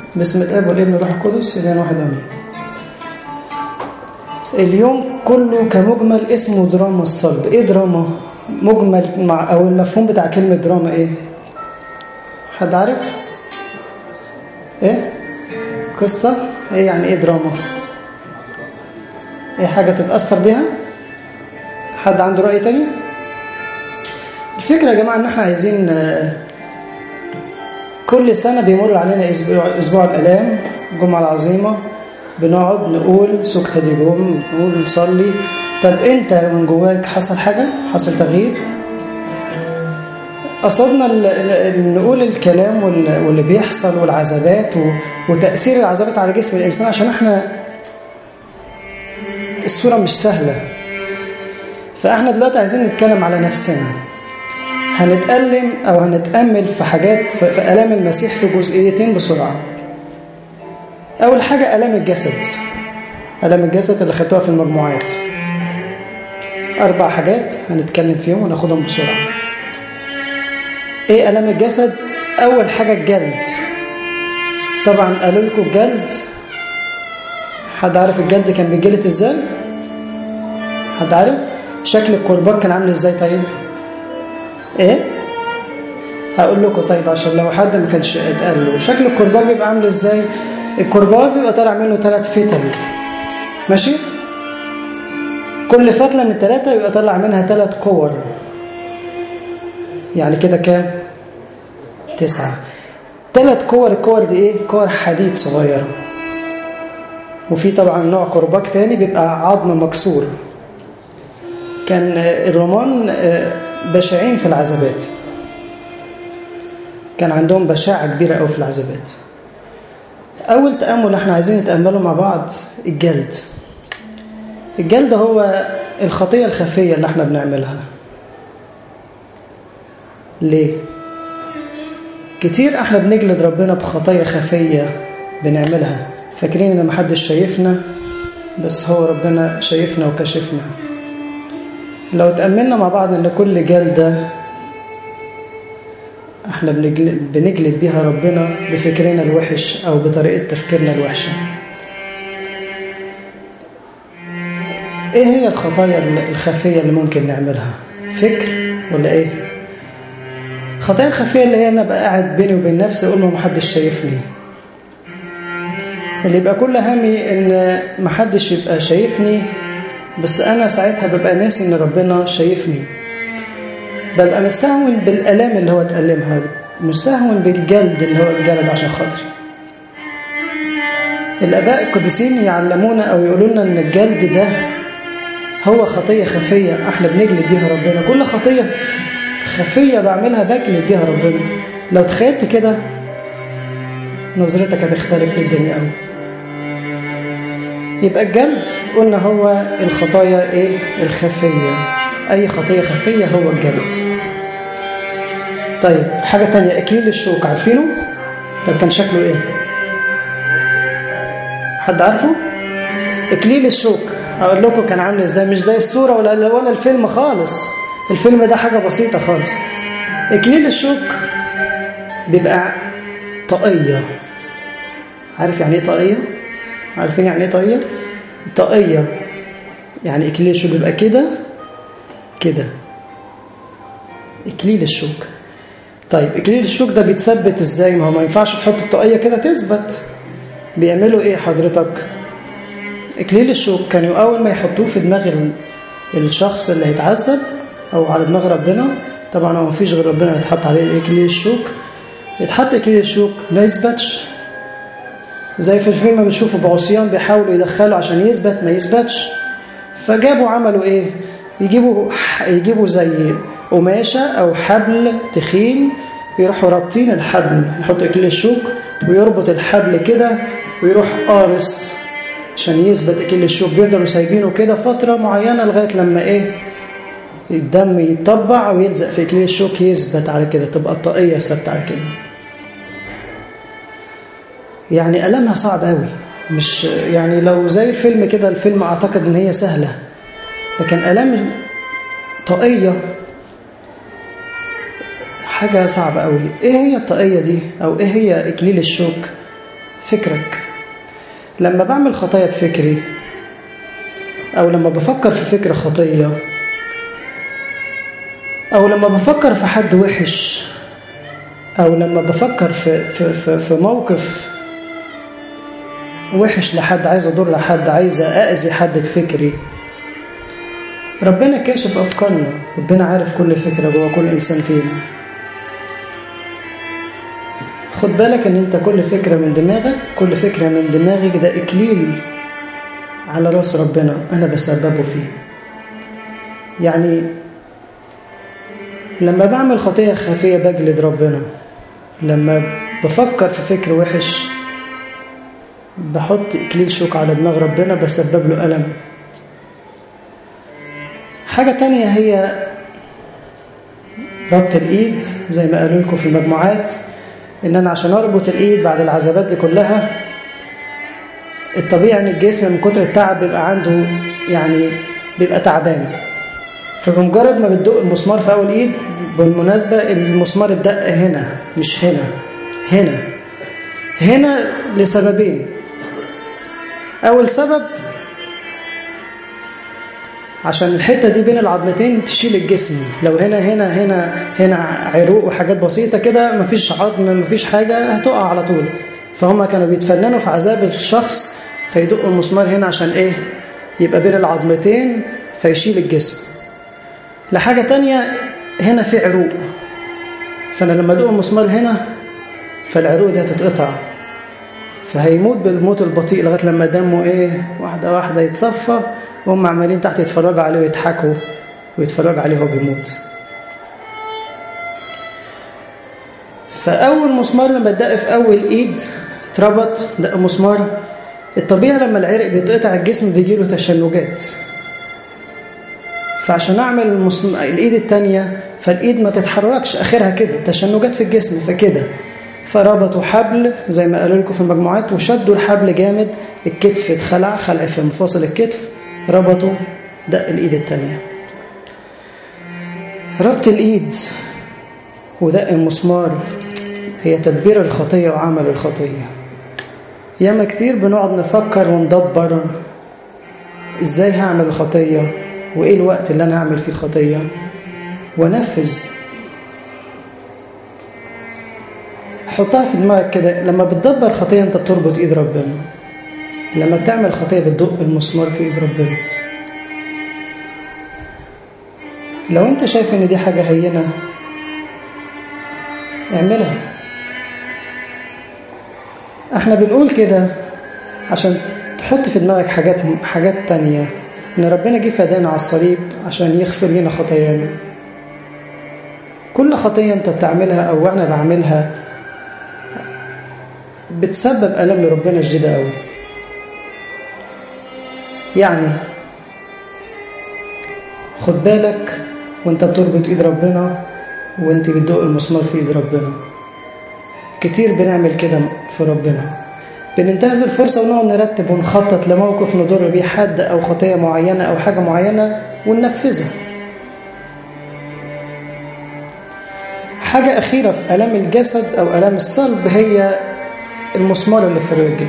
باسم الاب والابن والروح القدس الان واحد امين اليوم كله كمجمل اسمه دراما الصلب ايه دراما مجمل مع او المفهوم بتاع كلمه دراما ايه حد عارف ايه قصه ايه يعني ايه دراما ايه حاجه تتاثر بيها حد عنده راي تاني الفكره يا جماعه ان احنا عايزين كل سنة بيمر علينا أسبوع, أسبوع الألام الجمعة العظيمة بنقعد نقول سكتة دي جم نقول نصلي طب أنت من جواك حصل حاجة حصل تغيير قصدنا نقول الكلام واللي بيحصل والعذابات وتأثير العذابات على جسم الإنسان عشان احنا الصورة مش سهلة فاحنا دلوقتي عايزين نتكلم على نفسنا هنتألم أو هنتأمل في حاجات في ألام المسيح في جزئيتين بسرعة أول حاجة ألام الجسد ألام الجسد اللي خدتوها في المجموعات أربع حاجات هنتكلم فيهم وناخدهم بسرعة إيه ألام الجسد؟ أول حاجة الجلد طبعا قالوا لكم الجلد حد عارف الجلد كان بيجلد إزاي؟ حد عارف؟ شكل الكرباج كان عامل إزاي طيب؟ ايه هقول لكم طيب عشان لو حد ما كانش اتقال له شكل الكرباج بيبقى عامل ازاي الكرباج بيبقى طالع منه ثلاث فتل ماشي كل فتله من الثلاثه يبقى طالع منها ثلاث كور يعني كده كام تسعة ثلاث كور الكور دي ايه كور حديد صغيره وفي طبعا نوع كرباج تاني بيبقى عظم مكسور كان الرومان بشعين في العذابات كان عندهم بشاعة كبيرة أوي في العذابات أول تأمل احنا عايزين نتأمله مع بعض الجلد الجلد هو الخطية الخفية اللي احنا بنعملها ليه؟ كتير احنا بنجلد ربنا بخطايا خفية بنعملها فاكرين ان محدش شايفنا بس هو ربنا شايفنا وكشفنا لو تأملنا مع بعض ان كل جلدة احنا بنجلد, بنجلد بيها ربنا بفكرنا الوحش او بطريقة تفكيرنا الوحشة ايه هي الخطايا الخفية اللي ممكن نعملها فكر ولا ايه الخطايا الخفية اللي هي انا بقى قاعد بيني وبين نفسي اقول ما محدش شايفني اللي يبقى كل همي ان محدش يبقى شايفني بس أنا ساعتها ببقى ناسي إن ربنا شايفني ببقى مستهون بالآلام اللي هو اتألمها مستهون بالجلد اللي هو اتجلد عشان خاطري الآباء القديسين يعلمونا أو يقولوا لنا إن الجلد ده هو خطية خفية احنا بنجلد بيها ربنا كل خطية خفية بعملها بجلد بيها ربنا لو تخيلت كده نظرتك هتختلف في الدنيا قوي يبقى الجلد قلنا هو الخطايا ايه الخفية اي خطية خفية هو الجلد طيب حاجة تانية اكليل الشوك عارفينه طب كان شكله ايه حد عارفه اكليل الشوك اقول لكم كان عامل ازاي مش زي الصورة ولا ولا الفيلم خالص الفيلم ده حاجة بسيطة خالص اكليل الشوك بيبقى طاقية عارف يعني ايه طاقية عارفين يعني ايه طاقية طاقية يعني اكليل الشوك بيبقى كده كده اكليل الشوك طيب اكليل الشوك ده بيتثبت ازاي ما هو ما ينفعش تحط الطاقية كده تثبت بيعملوا ايه حضرتك اكليل الشوك كانوا اول ما يحطوه في دماغ الشخص اللي هيتعذب او على دماغ ربنا طبعا هو مفيش غير ربنا اللي يتحط عليه اكليل الشوك يتحط اكليل الشوك ما يثبتش زي في الفيلم بنشوفه بعصيان بيحاولوا يدخلوا عشان يثبت ما يثبتش فجابوا عملوا ايه يجيبوا يجيبوا زي قماشه او حبل تخين يروحوا رابطين الحبل يحط اكليل الشوك ويربط الحبل كده ويروح قارص عشان يثبت اكليل الشوك بيفضلوا سايبينه كده فتره معينه لغايه لما ايه الدم يتطبع ويلزق في اكليل الشوك يثبت على كده تبقى الطاقيه ثابته على كده يعني ألمها صعب قوي مش يعني لو زي الفيلم كده الفيلم أعتقد إن هي سهلة لكن ألم طاقية حاجة صعبة قوي إيه هي الطاقية دي أو إيه هي إكليل الشوك فكرك لما بعمل خطايا بفكري أو لما بفكر في فكرة خطية أو لما بفكر في حد وحش أو لما بفكر في, في, في, في موقف وحش لحد عايز أضر حد عايز أأذي حد بفكري ربنا كاشف أفكارنا ربنا عارف كل فكرة جوه كل إنسان فينا خد بالك ان انت كل فكرة من دماغك كل فكرة من دماغك ده اكليل على راس ربنا انا بسببه فيه يعني لما بعمل خطية خفية بجلد ربنا لما بفكر في فكر وحش بحط إكليل شوك على دماغ ربنا بسبب له ألم حاجة تانية هي ربط الإيد زي ما قالوا لكم في المجموعات إن أنا عشان أربط الإيد بعد العذابات دي كلها الطبيعي إن الجسم من كتر التعب بيبقى عنده يعني بيبقى تعبان فبمجرد ما بتدق المسمار في أول إيد بالمناسبة المسمار اتدق هنا مش هنا هنا هنا لسببين أول سبب عشان الحتة دي بين العظمتين تشيل الجسم لو هنا هنا هنا هنا عروق وحاجات بسيطة كده مفيش عظم مفيش حاجة هتقع على طول فهم كانوا بيتفننوا في عذاب الشخص فيدقوا المسمار هنا عشان ايه يبقى بين العظمتين فيشيل الجسم لحاجة تانية هنا في عروق فأنا لما أدق المسمار هنا فالعروق دي هتتقطع فهيموت بالموت البطيء لغاية لما دمه ايه واحدة واحدة يتصفى وهم عمالين تحت يتفرجوا عليه ويضحكوا ويتفرجوا عليه وهو بيموت فأول مسمار لما اتدق في أول إيد اتربط دق مسمار الطبيعي لما العرق بيتقطع الجسم بيجيله تشنجات فعشان أعمل المسم... الإيد التانية فالإيد ما تتحركش آخرها كده تشنجات في الجسم فكده فربطوا حبل زي ما قالوا لكم في المجموعات وشدوا الحبل جامد الكتف اتخلع خلع في مفاصل الكتف ربطوا دق الإيد التانية ربط الإيد ودق المسمار هي تدبير الخطية وعمل الخطية ياما كتير بنقعد نفكر وندبر ازاي هعمل الخطية وايه الوقت اللي انا هعمل فيه الخطية ونفذ حطها في دماغك كده لما بتدبر خطية انت بتربط ايد ربنا لما بتعمل خطية بتدق المسمار في ايد ربنا لو انت شايف ان دي حاجة هينة اعملها احنا بنقول كده عشان تحط في دماغك حاجات حاجات تانية ان ربنا جه فدانا على الصليب عشان يغفر لنا خطايانا كل خطية انت بتعملها او انا بعملها بتسبب ألم لربنا شديدة قوي يعني خد بالك وانت بتربط ايد ربنا وانت بتدق المسمار في ايد ربنا كتير بنعمل كده في ربنا بننتهز الفرصة ونقعد نرتب ونخطط لموقف نضر بيه حد أو خطية معينة أو حاجة معينة وننفذها حاجة أخيرة في ألام الجسد أو ألام الصلب هي المسمار اللي في الرجل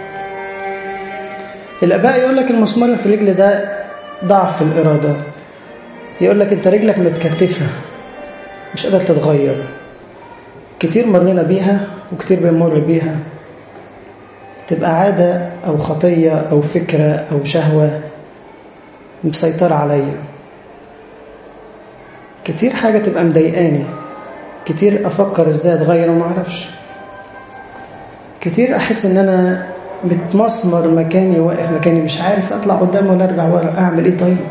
الآباء يقول لك المسمار اللي في الرجل ده ضعف في الإرادة يقول لك أنت رجلك متكتفة مش قادر تتغير كتير مرينا بيها وكتير بنمر بيها تبقى عادة أو خطية أو فكرة أو شهوة مسيطرة عليا كتير حاجة تبقى مضايقاني كتير أفكر إزاي أتغير وما أعرفش كتير أحس إن أنا متمسمر مكاني واقف مكاني مش عارف أطلع قدام ولا أرجع ورا أعمل إيه طيب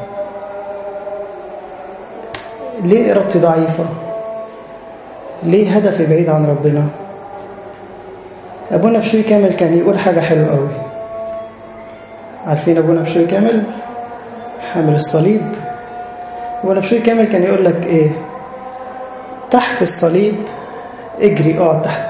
ليه إرادتي ضعيفة ليه هدفي بعيد عن ربنا أبونا بشوي كامل كان يقول حاجة حلوة قوي عارفين أبونا بشوي كامل حامل الصليب أبونا بشوي كامل كان يقول لك إيه تحت الصليب اجري اقعد تحت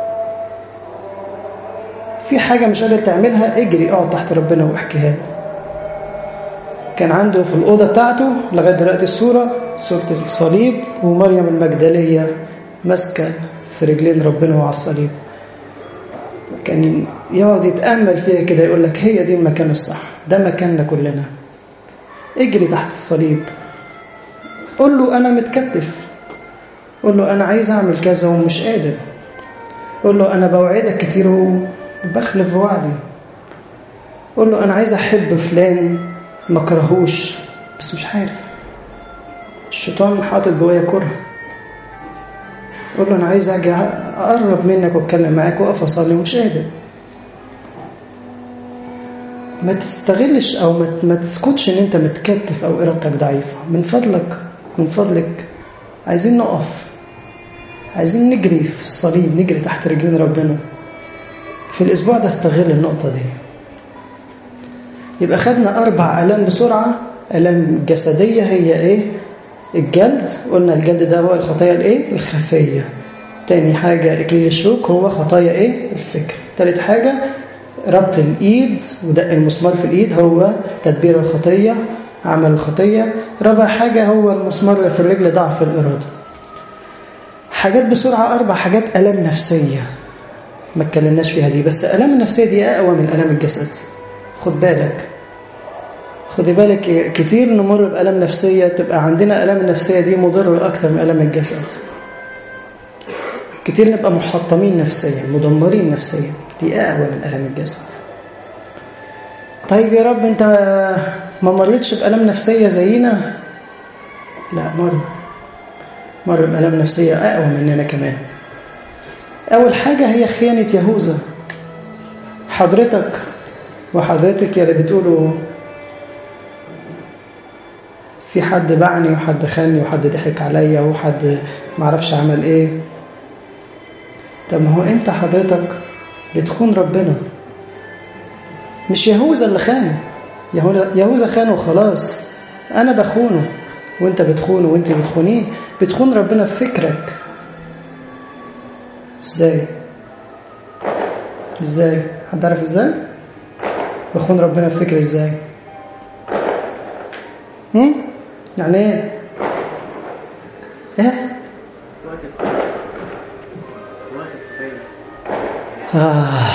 في حاجة مش قادر تعملها اجري اقعد تحت ربنا واحكيها له كان عنده في الأوضة بتاعته لغاية دلوقتي الصورة صورة الصليب ومريم المجدلية ماسكة في رجلين ربنا وعلى الصليب كان يقعد يتأمل فيها كده يقول لك هي دي المكان الصح ده مكاننا كلنا اجري تحت الصليب قول له أنا متكتف قول له أنا عايز أعمل كذا ومش قادر قول له أنا بوعدك كتير وبخلف وعدي قول له أنا عايز أحب فلان ما كرهوش بس مش عارف الشيطان حاطط جوايا كره قول له أنا عايز أجي أقرب منك وأتكلم معاك وأقف أصلي ومش قادر ما تستغلش أو ما تسكتش إن أنت متكتف أو إرادتك ضعيفة من فضلك من فضلك عايزين نقف عايزين نجري في الصليب نجري تحت رجلين ربنا في الأسبوع ده استغل النقطة دي يبقى خدنا أربع آلام بسرعة آلام جسدية هي إيه؟ الجلد قلنا الجلد ده هو الخطايا الإيه؟ الخفية تاني حاجة إكليل الشوك هو خطايا إيه؟ الفكر تالت حاجة ربط الإيد ودق المسمار في الإيد هو تدبير الخطية عمل الخطية رابع حاجة هو المسمار اللي في الرجل ضعف الإرادة حاجات بسرعة أربع حاجات ألم نفسية ما اتكلمناش فيها دي بس الألم النفسية دي أقوى من ألم الجسد خد بالك خدي بالك كتير نمر بألم نفسية تبقى عندنا ألم النفسية دي مضرة أكتر من ألم الجسد كتير نبقى محطمين نفسيا مدمرين نفسيا دي أقوى من ألم الجسد طيب يا رب أنت ما مريتش بألم نفسية زينا لا مر مر بألم نفسية أقوى مننا كمان أول حاجة هي خيانة يهوذا حضرتك وحضرتك يا اللي بتقولوا في حد باعني وحد خاني وحد ضحك عليا وحد معرفش عمل ايه طب ما هو انت حضرتك بتخون ربنا مش يهوذا اللي خان يهوذا خانه وخلاص انا بخونه وانت بتخونه وانت بتخونيه بتخون ربنا في فكرك ازاي ازاي حد عارف ازاي بخون ربنا في فكري ازاي هم يعني ايه ايه آه.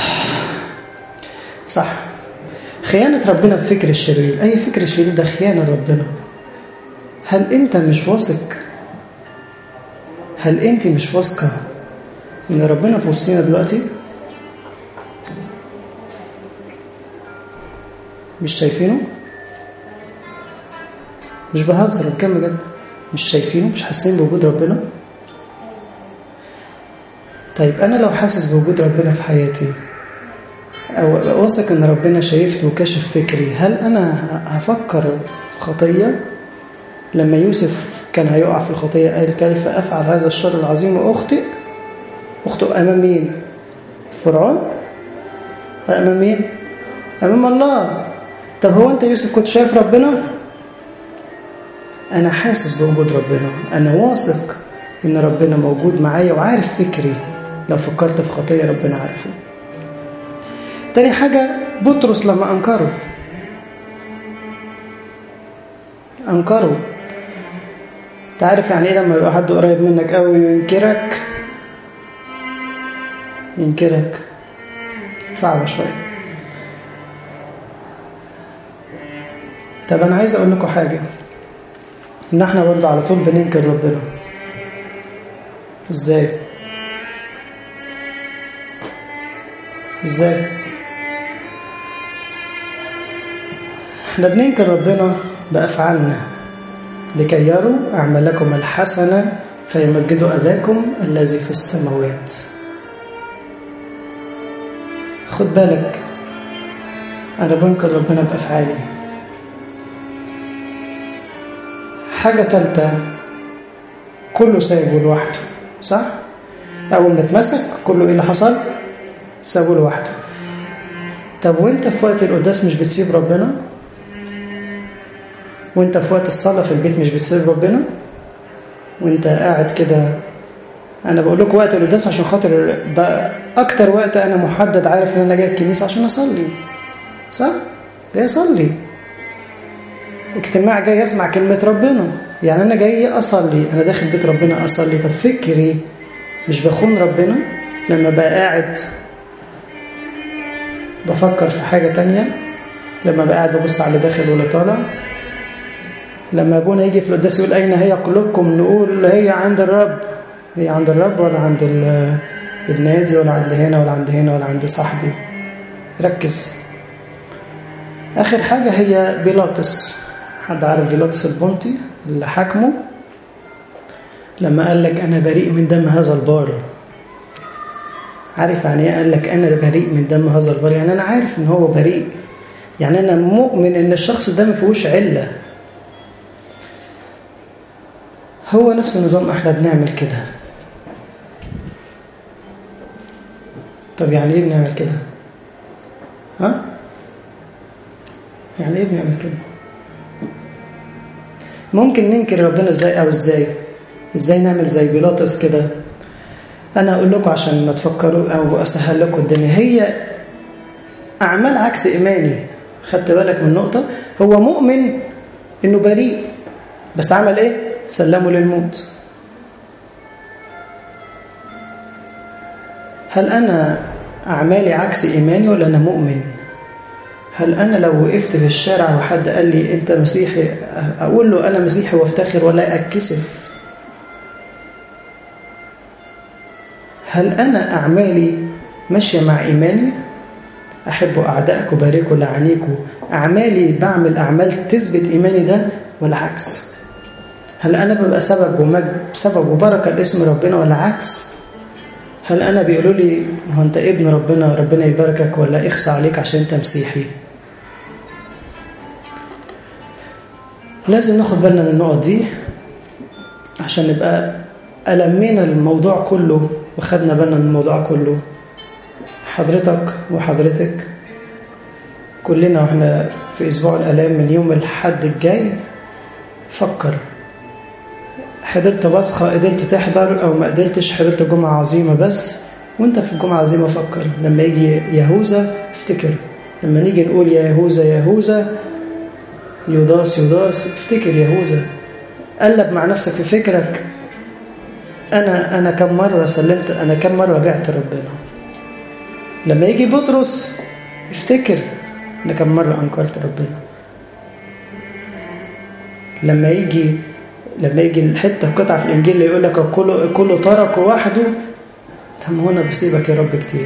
صح خيانة ربنا في فكر الشرير أي فكر شرير ده خيانة ربنا هل أنت مش واثق هل أنت مش واثقة إن ربنا في وسطنا دلوقتي مش شايفينه مش بهزر بكام بجد مش شايفينه مش حاسين بوجود ربنا طيب أنا لو حاسس بوجود ربنا في حياتي أو واثق إن ربنا شايفني وكاشف فكري هل أنا هفكر في خطية لما يوسف كان هيقع في الخطية قال كيف أفعل هذا الشر العظيم وأخطئ أخطئ أمام مين فرعون أمام مين أمام الله طب هو أنت يوسف كنت شايف ربنا أنا حاسس بوجود ربنا أنا واثق إن ربنا موجود معايا وعارف فكري لو فكرت في خطية ربنا عارفه تاني حاجة بطرس لما أنكره أنكره تعرف يعني إيه لما يبقى حد قريب منك قوي وينكرك ينكرك صعبة شوية طب أنا عايز أقول لكم حاجة إن إحنا برضه على طول بننكر ربنا إزاي؟ إزاي؟ إحنا بننكر ربنا بأفعالنا لكي يروا أعمالكم الحسنة فيمجدوا أباكم الذي في السماوات خد بالك أنا بنكر ربنا بأفعالي حاجة تالتة كله سايبه لوحده صح؟ أول ما اتمسك كله إيه اللي حصل؟ سابه لوحده طب وانت في وقت القداس مش بتسيب ربنا؟ وانت في وقت الصلاة في البيت مش بتسيب ربنا؟ وانت قاعد كده انا بقول لكم وقت القداس عشان خاطر ده اكتر وقت انا محدد عارف ان انا جاي الكنيسه عشان اصلي صح جاي اصلي اجتماع جاي اسمع كلمه ربنا يعني انا جاي اصلي انا داخل بيت ربنا اصلي طب فكري مش بخون ربنا لما بقى قاعد بفكر في حاجة تانية لما بقى قاعد ببص على داخل ولا طالع لما ابونا يجي في القداس يقول اين هي قلوبكم نقول هي عند الرب هي عند الرب ولا عند النادي ولا عند هنا ولا عند هنا ولا عند صاحبي ركز اخر حاجة هي بيلاطس حد عارف بيلاطس البنطي اللي حاكمه لما قال لك انا بريء من دم هذا البار عارف يعني ايه قال لك انا بريء من دم هذا البار يعني انا عارف ان هو بريء يعني انا مؤمن ان الشخص ده ما فيهوش عله هو نفس النظام احنا بنعمل كده طب يعني ايه بنعمل كده ها يعني ايه بنعمل كده ممكن ننكر ربنا ازاي او ازاي ازاي نعمل زي بيلاطس كده انا اقول لكم عشان ما تفكروا او اسهل لكم الدنيا هي اعمال عكس ايماني خدت بالك من نقطه هو مؤمن انه بريء بس عمل ايه سلمه للموت هل انا اعمالي عكس ايماني ولا انا مؤمن هل انا لو وقفت في الشارع وحد قال لي انت مسيحي اقول له انا مسيحي وافتخر ولا اتكسف هل أنا أعمالي ماشية مع إيماني أحب أعدائك وباركوا لعنيكوا أعمالي بعمل أعمال تثبت إيماني ده ولا عكس هل أنا ببقى سبب ومجد سبب وبركة لاسم ربنا ولا عكس هل أنا بيقولوا لي هو أنت ابن ربنا ربنا يباركك ولا إخصى عليك عشان أنت مسيحي لازم ناخد بالنا من النقط دي عشان نبقى ألمينا الموضوع كله وخدنا بالنا من الموضوع كله حضرتك وحضرتك كلنا واحنا في اسبوع الالام من يوم الحد الجاي فكر حضرت بصخه قدرت تحضر او ما قدرتش حضرت جمعه عظيمه بس وانت في الجمعه العظيمه فكر لما يجي يهوذا افتكر لما نيجي نقول يا يهوذا يهوذا يوداس يوداس افتكر يهوذا قلب مع نفسك في فكرك أنا أنا كم مرة سلمت أنا كم مرة بعت ربنا لما يجي بطرس افتكر أنا كم مرة أنكرت ربنا لما يجي لما يجي الحتة قطعة في الإنجيل اللي يقول لك كله كله ترك وحده طب هنا بسيبك يا رب كتير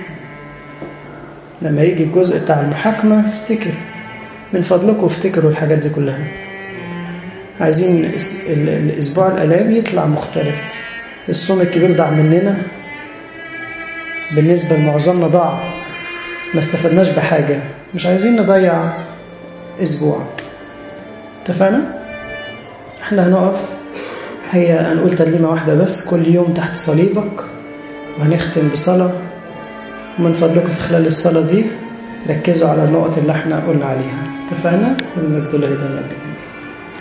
لما يجي الجزء بتاع المحاكمة افتكر من فضلكم افتكروا الحاجات دي كلها عايزين الأسبوع الألام يطلع مختلف الصوم الكبير ضاع مننا بالنسبة لمعظمنا ضاع ما استفدناش بحاجة مش عايزين نضيع أسبوع اتفقنا؟ احنا هنقف هي هنقول ترليمة واحدة بس كل يوم تحت صليبك وهنختم بصلاة ومن فضلكم في خلال الصلاة دي ركزوا على النقط اللي احنا قلنا عليها اتفقنا؟ والمجد لله دائما